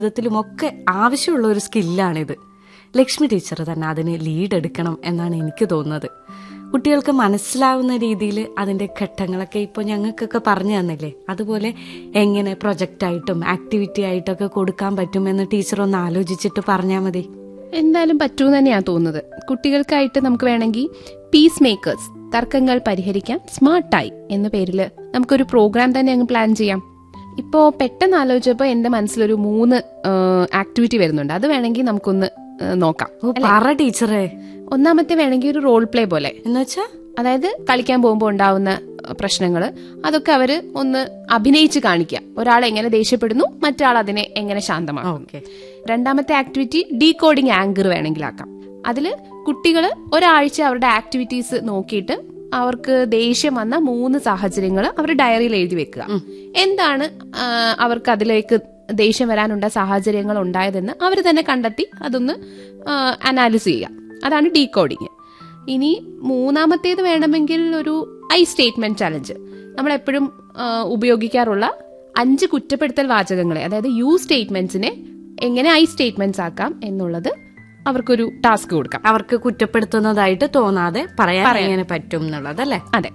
ജീവിതത്തിലുമൊക്കെ ആവശ്യമുള്ള ഒരു സ്കില്ലാണിത് ലക്ഷ്മി ടീച്ചർ തന്നെ അതിന് ലീഡ് എടുക്കണം എന്നാണ് എനിക്ക് തോന്നുന്നത് കുട്ടികൾക്ക് മനസ്സിലാവുന്ന രീതിയിൽ അതിന്റെ ഘട്ടങ്ങളൊക്കെ ഇപ്പോൾ ഞങ്ങൾക്കൊക്കെ പറഞ്ഞു തന്നില്ലേ അതുപോലെ എങ്ങനെ പ്രൊജക്റ്റായിട്ടും ആക്ടിവിറ്റി ആയിട്ടൊക്കെ കൊടുക്കാൻ പറ്റുമെന്ന് ടീച്ചർ ഒന്ന് ആലോചിച്ചിട്ട് പറഞ്ഞാൽ മതി എന്തായാലും പറ്റൂന്ന് തന്നെയാണ് തോന്നുന്നത് കുട്ടികൾക്കായിട്ട് നമുക്ക് വേണമെങ്കിൽ പീസ് മേക്കേഴ്സ് തർക്കങ്ങൾ പരിഹരിക്കാൻ സ്മാർട്ടായി എന്ന പേരിൽ നമുക്കൊരു പ്രോഗ്രാം തന്നെ അങ്ങ് പ്ലാൻ ചെയ്യാം ഇപ്പോ പെട്ടെന്ന് ആലോചിച്ചപ്പോൾ എന്റെ മനസ്സിലൊരു മൂന്ന് ആക്ടിവിറ്റി വരുന്നുണ്ട് അത് വേണമെങ്കിൽ നമുക്കൊന്ന് ആ, നോക്കാം ഓ പറ ടീച്ചറേ ഒന്നാമത്തെ വേണമെങ്കിൽ ഒരു റോൾ പ്ലേ പോലെ എന്നുവെച്ചാ അതായത് കളിക്കാൻ പോകുമ്പോൾ ഉണ്ടാവുന്ന പ്രശ്നങ്ങൾ അതൊക്കെ അവര് ഒന്ന് അഭിനയിച്ച് കാണിക്കുക ഒരാൾ എങ്ങനെ ദേഷ്യപ്പെടുന്നു മറ്റാൾ അതിനെ എങ്ങനെ ശാന്തമാക്കും ഓക്കെ രണ്ടാമത്തെ ആക്ടിവിറ്റി ഡീകോഡിംഗ് ആങ്കർ വേണമെങ്കിലാക്കാം അതിൽ കുട്ടികൾ ഒരാഴ്ച അവരുടെ ആക്ടിവിറ്റീസ് നോക്കിയിട്ട് അവർക്ക് ദേഷ്യം വന്ന മൂന്ന് സാഹചര്യങ്ങൾ അവർ ഡയറിയിൽ എഴുതി വെക്കുക എന്താണ് ആ, അവർക്ക് അതിലേക്ക് ദേഷ്യം വരാനുണ്ട സാഹചര്യങ്ങൾ ഉണ്ടായതെന്ന് അവർ തന്നെ കണ്ടെത്തി അതൊന്ന് അനാലിസ് ചെയ്യുക അതാണ് ഡീകോഡിങ് ഇനി മൂന്നാമത്തേത് വേണമെങ്കിൽ ഒരു ഐ സ്റ്റേറ്റ്മെന്റ് ചലഞ്ച് നമ്മൾ എപ്പോഴും ഉപയോഗിക്കാറുള്ള അഞ്ച് കുറ്റപ്പെടുത്തൽ വാചകങ്ങളെ അതായത് യു സ്റ്റേറ്റ്മെന്റ്സിനെ എങ്ങനെ ഐ സ്റ്റേറ്റ്മെന്റ്സ് ആക്കാം എന്നുള്ളത് അവർക്കൊരു ടാസ്ക് കൊടുക്കാം അവർക്ക് കുറ്റപ്പെടുത്തുന്നതായിട്ട് തോന്നാതെ പറയാൻ എങ്ങനെ പറ്റും എന്നുള്ളതല്ലേ അതെ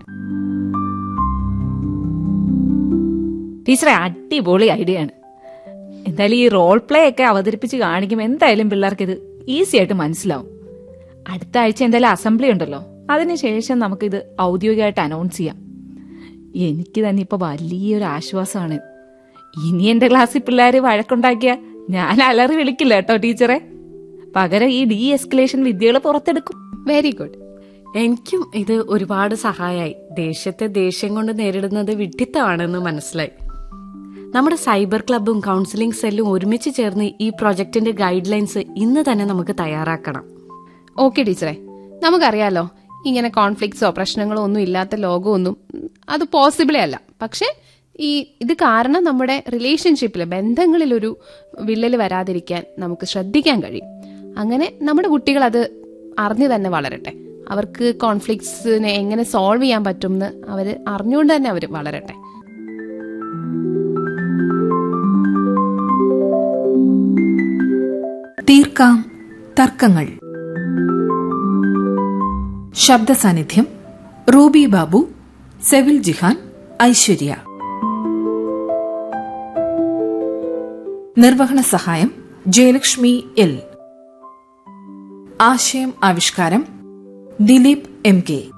ടീച്ചറെ അടിപൊളി ഐഡിയ ആണ് എന്തായാലും ഈ റോൾ പ്ലേ ഒക്കെ അവതരിപ്പിച്ച് കാണിക്കുമ്പോൾ എന്തായാലും പിള്ളേർക്ക് ഇത് ഈസി ആയിട്ട് മനസ്സിലാവും അടുത്ത ആഴ്ച എന്തായാലും അസംബ്ലി ഉണ്ടല്ലോ അതിനുശേഷം നമുക്കിത് ഔദ്യോഗികമായിട്ട് അനൗൺസ് ചെയ്യാം എനിക്ക് തന്നെ ഇപ്പൊ വലിയൊരു ആശ്വാസമാണ് ഇനി എന്റെ ക്ലാസ്സിൽ പിള്ളേര് വഴക്കുണ്ടാക്കിയ ഞാൻ അലറി വിളിക്കില്ല കേട്ടോ ടീച്ചറെ പകരം ഈ ഡി എസ്കലേഷൻ വിദ്യകൾ പുറത്തെടുക്കും വെരി ഗുഡ് എനിക്കും ഇത് ഒരുപാട് സഹായമായി ദേഷ്യത്തെ ദേഷ്യം കൊണ്ട് നേരിടുന്നത് വിഡ്ഢിത്തമാണെന്ന് മനസ്സിലായി നമ്മുടെ സൈബർ ക്ലബും കൗൺസിലിംഗ് സെല്ലും ഒരുമിച്ച് ചേർന്ന് ഈ പ്രൊജക്ടിന്റെ ഗൈഡ് ലൈൻസ് ഇന്ന് തന്നെ നമുക്ക് തയ്യാറാക്കണം ഓക്കെ ടീച്ചറെ നമുക്കറിയാലോ ഇങ്ങനെ കോൺഫ്ലിക്ട്സോ പ്രശ്നങ്ങളോ ഒന്നും ഇല്ലാത്ത ലോകമൊന്നും ഉം, അത് പോസിബിളേ അല്ല പക്ഷെ ഈ ഇത് കാരണം നമ്മുടെ റിലേഷൻഷിപ്പിൽ ബന്ധങ്ങളിൽ ഒരു വിള്ളൽ വരാതിരിക്കാൻ നമുക്ക് ശ്രദ്ധിക്കാൻ കഴിയും അങ്ങനെ നമ്മുടെ കുട്ടികൾ അത് അറിഞ്ഞു തന്നെ വളരട്ടെ അവർക്ക് കോൺഫ്ലിക്ട്സിനെ എങ്ങനെ സോൾവ് ചെയ്യാൻ പറ്റും എന്ന് അവർ അറിഞ്ഞുകൊണ്ട് തന്നെ അവർ വളരട്ടെ തീർക്കാം തർക്കങ്ങൾ ശബ്ദ സാന്നിധ്യം റൂബി ബാബു സെവിൽ ജിഹാൻ ഐശ്വര്യ നിർവഹണ സഹായം ജയലക്ഷ്മി എൽ ആശയം ആവിഷ്കാരം ദിലീപ് എം കെ